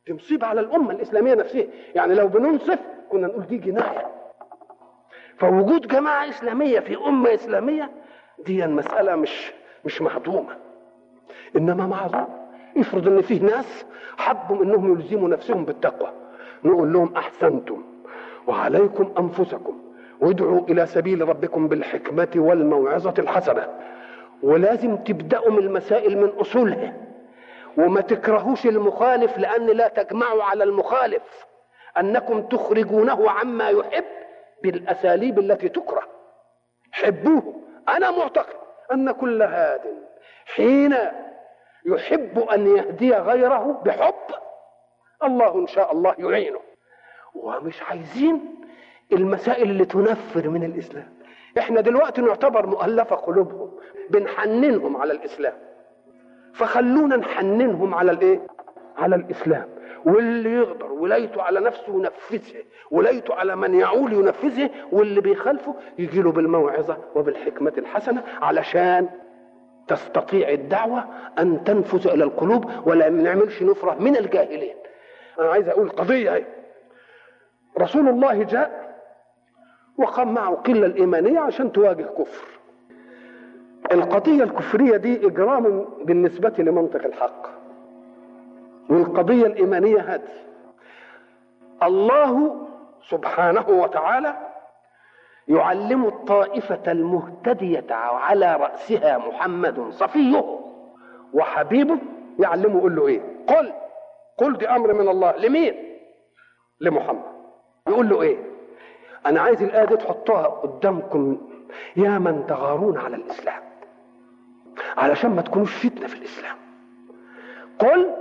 دي مصيبة على الأمة الإسلامية نفسها يعني لو بننصف كنا نقول دي جناية فوجود جماعة إسلامية في أمة إسلامية دي المسألة مش مش مهضومة إنما معذور افرض إن فيه ناس حبوا إنهم يلزموا نفسهم بالتقوى نقول لهم أحسنتم وعليكم أنفسكم وادعوا إلى سبيل ربكم بالحكمة والموعظة الحسنة ولازم تبدأوا من المسائل من أصولها وما تكرهوش المخالف لأن لا تجمعوا على المخالف أنكم تخرجونه عما يحب بالأساليب التي تكره حبوه أنا معتقد أن كل هاد حين يحب أن يهدي غيره بحب الله إن شاء الله يعينه ومش عايزين المسائل اللي تنفر من الإسلام احنا دلوقتي نعتبر مؤلفة قلوبهم بنحننهم على الإسلام فخلونا نحننهم على الايه على الاسلام واللي يقدر ولايته على نفسه ينفذها ولايته على من يعول ينفذها واللي بيخالفه يجي له بالموعظه وبالحكمه الحسنه علشان تستطيع الدعوه ان تنفذ الى القلوب ولا نعملش نفره من الجاهلين انا عايز اقول قضيه اهي رسول الله جاء وقام معه قله الايمانيه عشان تواجه كفر القضية الكفرية دي إجرام بالنسبة لمنطق الحق والقضية الإيمانية هذه الله سبحانه وتعالى يعلم الطائفة المهتدية على رأسها محمد صفيه وحبيبه يعلمه يقول له إيه قل قل دي أمر من الله لمين لمحمد يقول له إيه أنا عايز الآية دي تحطها قدامكم يا من تغارون على الإسلام علشان ما تكونوش فتنه في الاسلام قل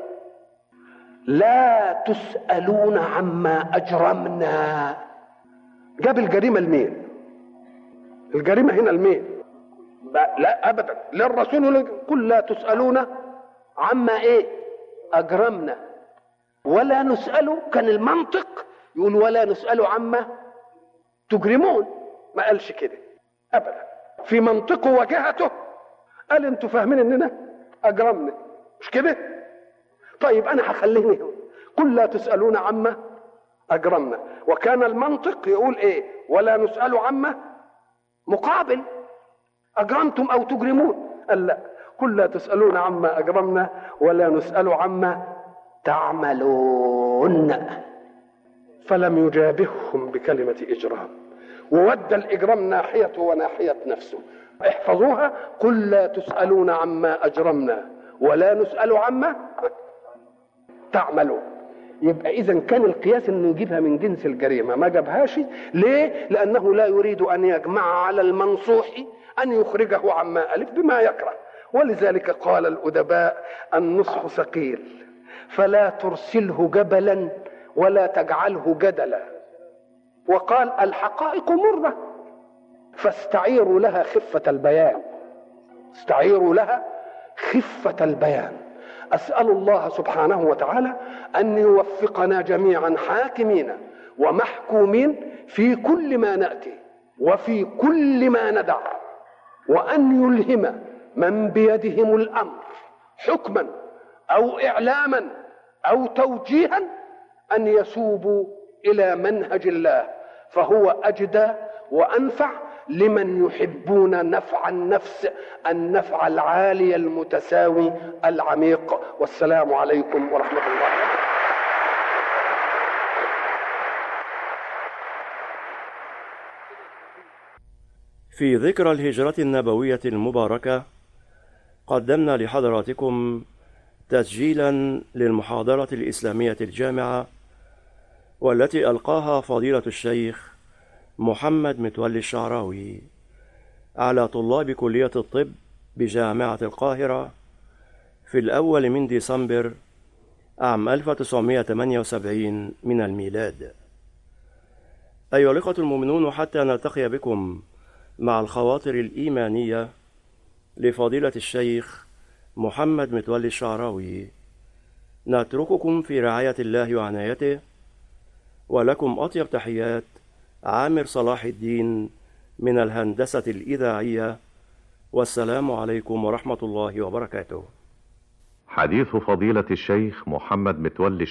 لا تسالون عما اجرمنا جاب الجريمه لمين الجريمه هنا لمين لا ابدا للرسول قل لا تسالون عما ايه اجرمنا ولا نسال كان المنطق يقول ولا نسال عما تجرمون ما قالش كده ابدا في منطقه وجهته قال انتوا فاهمين اننا اجرمنا مش كده طيب انا هخليني قل لا تسالون عما اجرمنا وكان المنطق يقول ايه ولا نسال عما مقابل اجرمتم او تجرمون قال لا قل لا تسالون عما اجرمنا ولا نسال عما تعملون فلم يجابههم بكلمه اجرام وودى الاجرام ناحيته وناحيه نفسه احفظوها قل لا تسألون عما أجرمنا ولا نسأل عما تعملون يبقى إذا كان القياس إنه يجيبها من جنس الجريمة ما جابهاش ليه؟ لأنه لا يريد أن يجمع على المنصوح أن يخرجه عما ألف بما يكره ولذلك قال الأدباء النصح ثقيل فلا ترسله جبلا ولا تجعله جدلا وقال الحقائق مره فاستعيروا لها خفة البيان استعيروا لها خفة البيان أسأل الله سبحانه وتعالى أن يوفقنا جميعا حاكمين ومحكومين في كل ما نأتي وفي كل ما ندع وأن يلهم من بيدهم الأمر حكما أو إعلاما أو توجيها أن يسوبوا إلى منهج الله فهو أجدى وأنفع لمن يحبون نفع النفس النفع العالي المتساوي العميق والسلام عليكم ورحمه الله في ذكرى الهجرة النبوية المباركة قدمنا لحضراتكم تسجيلا للمحاضرة الإسلامية الجامعة والتي ألقاها فضيلة الشيخ محمد متولي الشعراوي على طلاب كلية الطب بجامعة القاهرة في الأول من ديسمبر عام 1978 من الميلاد أيها الأخوة المؤمنون حتى نلتقي بكم مع الخواطر الإيمانية لفضيلة الشيخ محمد متولي الشعراوي نترككم في رعاية الله وعنايته ولكم أطيب تحيات عامر صلاح الدين من الهندسة الإذاعية والسلام عليكم ورحمة الله وبركاته حديث فضيلة الشيخ محمد متولي